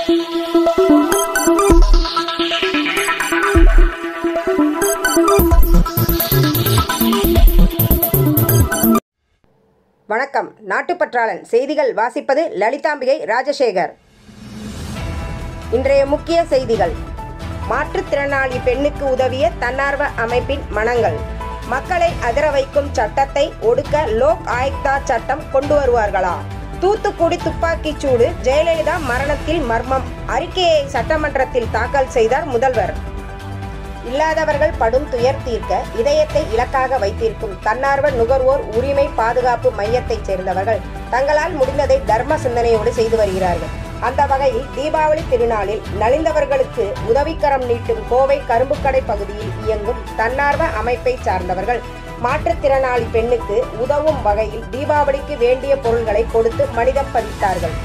வணக்கம் நாட்டுப்பற்றாளன் செய்திகள் வாசிப்பது லலிதாம்பிகை ராஜசேகர் இன்றைய முக்கிய செய்திகள் மாற்றுத்திறனாளி பெண்ணுக்கு உதவிய தன்னார்வ அமைப்பின் மனங்கள் மக்களை அதிர வைக்கும் சட்டத்தை ஒடுக்க லோக் ஆயுக்தா சட்டம் கொண்டு வருவார்களா தூத்துக்குடி துப்பாக்கிச் சூடு ஜெயலலிதா மரணத்தில் மர்மம் அறிக்கையை சட்டமன்றத்தில் தாக்கல் செய்தார் முதல்வர் இல்லாதவர்கள் படும் துயர் தீர்க்க இதயத்தை இலக்காக வைத்திருக்கும் தன்னார்வ நுகர்வோர் உரிமை பாதுகாப்பு மையத்தைச் சேர்ந்தவர்கள் தங்களால் முடிந்ததை தர்ம சிந்தனையோடு செய்து வருகிறார்கள் அந்த வகையில் தீபாவளி திருநாளில் நலிந்தவர்களுக்கு உதவிக்கரம் நீட்டும் கோவை கரும்புக்கடை பகுதியில் இயங்கும் தன்னார்வ அமைப்பை சார்ந்தவர்கள் மாற்றுத்திறனாளி பெண்ணுக்கு உதவும் வகையில் தீபாவளிக்கு வேண்டிய பொருள்களை கொடுத்து மனிதம் பதித்தார்கள்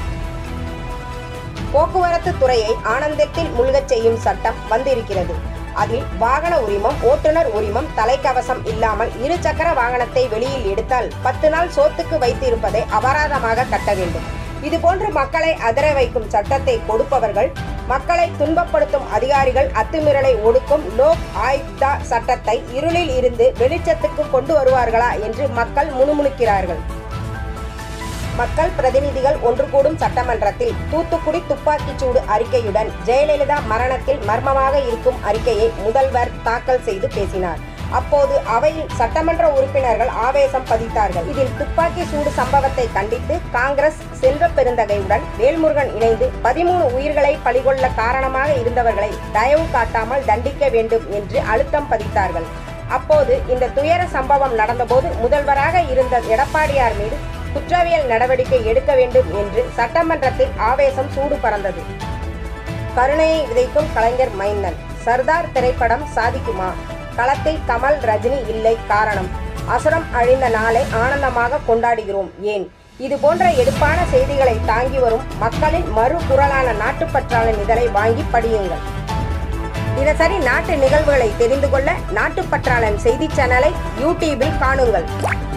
போக்குவரத்து துறையை ஆனந்தத்தில் முழுகச் செய்யும் சட்டம் வந்திருக்கிறது அதில் வாகன உரிமம் ஓட்டுநர் உரிமம் தலைக்கவசம் இல்லாமல் இரு சக்கர வாகனத்தை வெளியில் எடுத்தால் பத்து நாள் சோத்துக்கு வைத்திருப்பதை அபராதமாக கட்ட வேண்டும் இதுபோன்று மக்களை அதிர வைக்கும் சட்டத்தை கொடுப்பவர்கள் மக்களை துன்பப்படுத்தும் அதிகாரிகள் அத்துமீறலை ஒடுக்கும் லோக் ஆயுக்தா சட்டத்தை இருளில் இருந்து வெளிச்சத்துக்கு கொண்டு வருவார்களா என்று மக்கள் முணுமுணுக்கிறார்கள் மக்கள் பிரதிநிதிகள் ஒன்று கூடும் சட்டமன்றத்தில் தூத்துக்குடி துப்பாக்கிச் சூடு அறிக்கையுடன் ஜெயலலிதா மரணத்தில் மர்மமாக இருக்கும் அறிக்கையை முதல்வர் தாக்கல் செய்து பேசினார் அப்போது அவையில் சட்டமன்ற உறுப்பினர்கள் ஆவேசம் பதித்தார்கள் இதில் துப்பாக்கி சூடு சம்பவத்தை கண்டித்து காங்கிரஸ் செல்வ பெருந்தகையுடன் வேல்முருகன் இணைந்து பதிமூணு உயிர்களை பலிகொள்ள காரணமாக இருந்தவர்களை தயவு காட்டாமல் தண்டிக்க வேண்டும் என்று அழுத்தம் பதித்தார்கள் அப்போது இந்த துயர சம்பவம் நடந்தபோது முதல்வராக இருந்த எடப்பாடியார் மீது குற்றவியல் நடவடிக்கை எடுக்க வேண்டும் என்று சட்டமன்றத்தில் ஆவேசம் சூடு பறந்தது கருணையை விதைக்கும் கலைஞர் மைந்தன் சர்தார் திரைப்படம் சாதிக்குமா களத்தில் கமல் ரஜினி இல்லை காரணம் அசுரம் அழிந்த நாளை ஆனந்தமாக கொண்டாடுகிறோம் ஏன் இது போன்ற எடுப்பான செய்திகளை தாங்கி வரும் மக்களின் மறுகுரலான நாட்டுப்பற்றாளன் இதழை வாங்கி படியுங்கள் தினசரி நாட்டு நிகழ்வுகளை தெரிந்து கொள்ள நாட்டுப்பற்றாளன் செய்தி சேனலை யூடியூபில் காணுங்கள்